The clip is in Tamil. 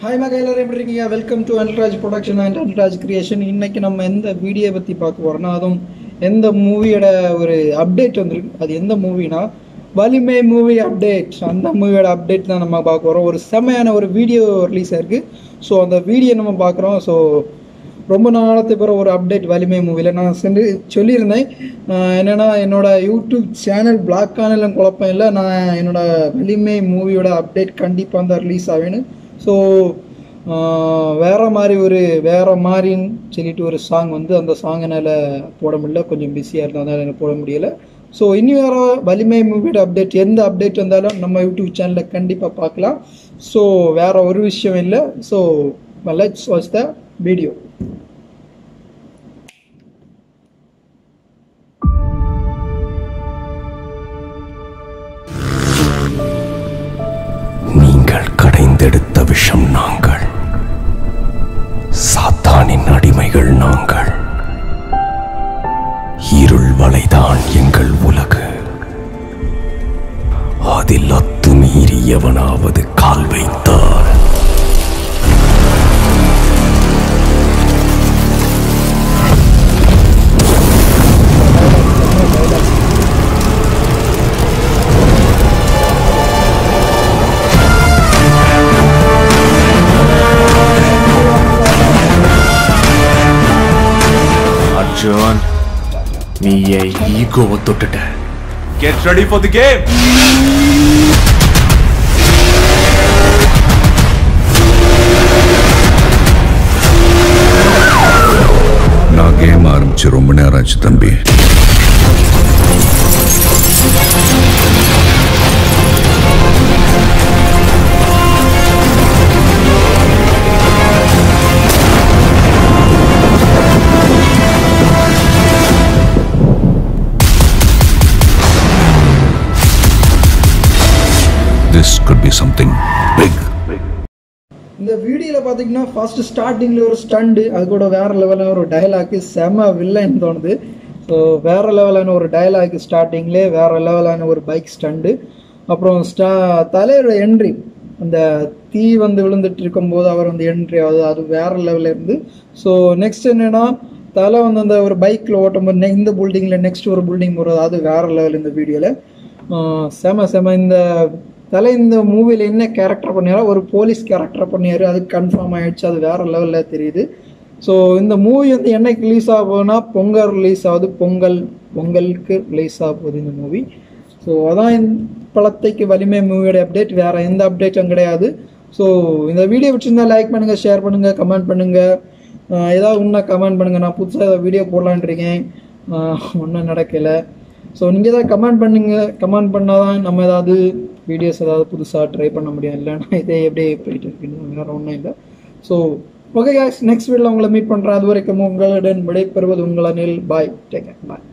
ஹாய் மகா எல்லாரும் எப்படி இருக்கீங்க welcome to Anilraj production and Anilraj creation இன்னைக்கு நம்ம எந்த வீடியோ பற்றி பார்க்க போறோம்னா அதுவும் எந்த மூவியோட ஒரு அப்டேட் வந்திருக்கு அது எந்த மூவினா வலிமை மூவி அப்டேட் அந்த மூவியோட அப்டேட் தான் நம்ம பார்க்க போகிறோம் ஒரு செமையான ஒரு வீடியோ ரிலீஸ் ஆயிருக்கு ஸோ அந்த வீடியோ நம்ம பார்க்குறோம் ஸோ ரொம்ப நாளத்துக்கு பிறகு ஒரு அப்டேட் வலிமை மூவியில் நான் சென்று சொல்லியிருந்தேன் ஆஹ் என்னன்னா என்னோட யூடியூப் சேனல் பிளாக் ஆனாலும் குழப்பம் இல்லை நான் என்னோட வலிமை மூவியோட அப்டேட் கண்டிப்பாக தான் ரிலீஸ் ஆவேன்னு ஸோ வேற மாதிரி ஒரு வேற மாதிரின்னு சொல்லிட்டு ஒரு சாங் வந்து அந்த சாங் என்னால் போட முடியல கொஞ்சம் பிஸியாக இருந்ததுனால எனக்கு போட முடியல ஸோ இனி வேற வலிமை மூவியோட அப்டேட் எந்த அப்டேட் வந்தாலும் நம்ம யூடியூப் சேனலில் கண்டிப்பாக பார்க்கலாம் ஸோ வேற ஒரு விஷயம் இல்லை so let's watch the video நீங்கள் கடைந்தெடுத்த விஷம் நாங்கள் சாத்தானின் அடிமைகள் நாங்கள் இருள் வலைதான் எங்கள் உலகு அதில் அத்துமீறி எவனாவது கால் வைத்தார் அர்ஜுன் நீ என் ஈகோவை தொட்டுட்ட Get ready for the game! நான் கேம் ஆரம்பிச்சு ரொம்ப நேரம் ஆச்சு தம்பி this could be something big இந்த வீடியோவில் பார்த்தீங்கன்னா ஃபர்ஸ்ட் ஸ்டார்டிங்கில் ஒரு ஸ்டண்டு அது கூட வேற லெவலில் ஒரு டயலாக்கு செம வில்லன் தோணுது ஸோ வேற லெவலான ஒரு டயலாக் ஸ்டார்டிங்லேயே வேற லெவலான ஒரு பைக் ஸ்டண்டு அப்புறம் ஸ்டா தலையோட என்ட்ரி அந்த தீ வந்து விழுந்துட்டு இருக்கும்போது அவர் வந்து என்ட்ரி ஆகுது அது வேற லெவலில் இருந்து ஸோ நெக்ஸ்ட் என்னன்னா தலை வந்து அந்த ஒரு பைக்கில் ஓட்டும்போது நெ- இந்த பில்டிங்கில் நெக்ஸ்ட் ஒரு பில்டிங் போகிறது அது வேற லெவல் இந்த வீடியோவில் செம செம இந்த தலை இந்த மூவியில் என்ன கேரக்டர் பண்ணியாரோ ஒரு போலீஸ் கேரக்டர் பண்ணியாரு அது கன்ஃபார்ம் ஆயிடுச்சு அது வேற லெவலில் தெரியுது ஸோ இந்த மூவி வந்து என்னைக்கு ரிலீஸ் ஆக போகுதுன்னா பொங்கல் ரிலீஸ் ஆகுது பொங்கல் பொங்கலுக்கு ரிலீஸ் ஆக போகுது இந்த மூவி ஸோ அதான் இந்த பழத்தைக்கு வலிமை மூவியோட அப்டேட் வேற எந்த அப்டேட்டும் கிடையாது ஸோ இந்த வீடியோ பிடிச்சிருந்தா லைக் பண்ணுங்க ஷேர் பண்ணுங்க கமெண்ட் பண்ணுங்க ஆஹ் ஏதாவது இன்னும் கமெண்ட் பண்ணுங்க நான் புதுசாக ஏதாவது வீடியோ போடலான் இருக்கேன் ஒன்றும் நடக்கலை ஸோ நீங்கள் ஏதாவது கமெண்ட் பண்ணுங்க கமெண்ட் பண்ணால் தான் நம்ம ஏதாவது வீடியோஸ் ஏதாவது புதுசாக ட்ரை பண்ண முடியும் இல்லைன்னா இதே எப்படியே போயிட்டு இருக்குன்னு வேறு ஒன்றும் இல்லை ஸோ ஓகே guys நெக்ஸ்ட் வீடியோவில் உங்களை மீட் பண்ணுறேன் அது வரைக்கும் உங்களுடன் விடைபெறுவது உங்கள் அனில் பாய் டேக் பாய்